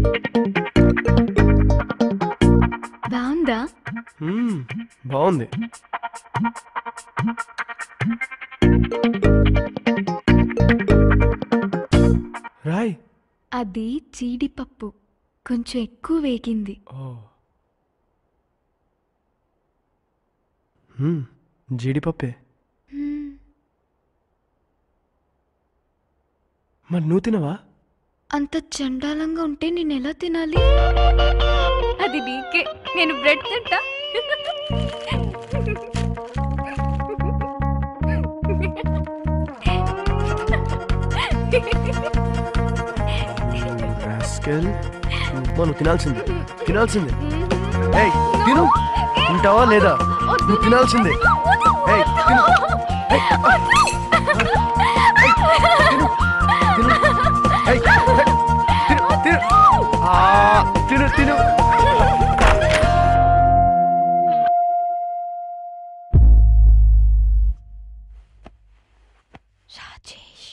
బాగుందా మ్మ్, బాగుంది రాయ్ అది జీడిపప్పు కొంచెం ఎక్కువ వేగింది ఓ మ్మ్, జీడిపప్పే మ్మ్. మరి నువ్వు తినవా అంత చండాలంగా ఉంటే నేను ఎలా తినాలి అది నీకే నేను బ్రెడ్ తింటా రాస్కెల్ నువ్వు నువ్వు తినాల్సిందే తినాల్సిందే ఏయ్ తిను తింటావా లేదా నువ్వు తినాల్సిందే ఏయ్ తిను ఏయ్, ఆ. ఏయ్, తిను తిను ఏయ్, తిను తిను ఆ, తిను తిను రాజేష్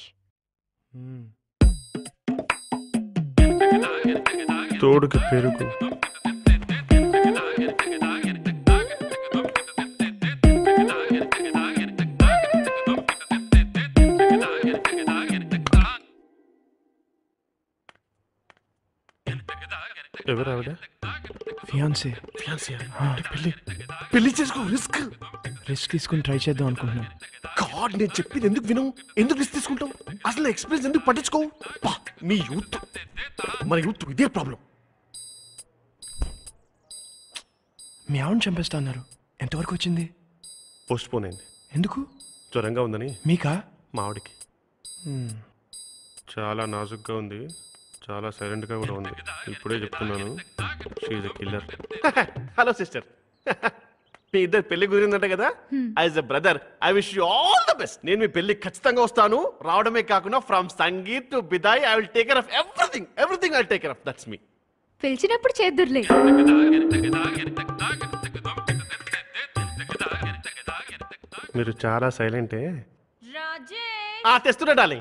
తోడుకి పెరుగు ఎవరు ఆవిడ ఫియాన్సీ ఫియాన్సీ పెళ్లి పెళ్లి చేసుకో రిస్క్ రిస్క్ తీసుకుని ట్రై చేద్దాం అనుకుంటున్నాను గాడ్ నేను చెప్పింది ఎందుకు వినవు ఎందుకు రిస్క్ తీసుకుంటావు అసలు ఎక్స్పీరియన్స్ ఎందుకు పట్టించుకోవు పా, మీ యూత్ మన యూత్ ఇదే ప్రాబ్లం మీ ఆవిడని చంపేస్తా అన్నారు ఎంతవరకు వచ్చింది పోస్ట్ పోన్ అయింది ఎందుకు జ్వరంగా ఉందని మీకా మా ఆవిడకి చాలా నాజుగ్గా ఉంది చాలా సైలెంట్గా కూడా ఉంది ఇప్పుడే చెప్తున్నాను షీఈ్ కిల్లర్ హలో సిస్టర్ మీ ఇద్దరు పెళ్లి కుదిరిందంట కదా as a brother I wish you all the best నేను మీ పెళ్లి ఖచ్చితంగా వస్తాను రావడమే కాకుండా from sangeet to bidaai I will take care of everything everything I take care of that's మీ పిలిచినప్పుడు చేద్దుర్లే మీరు చాలా సైలెంటే రాజేష్ ఆ తెస్తున్నా డాలి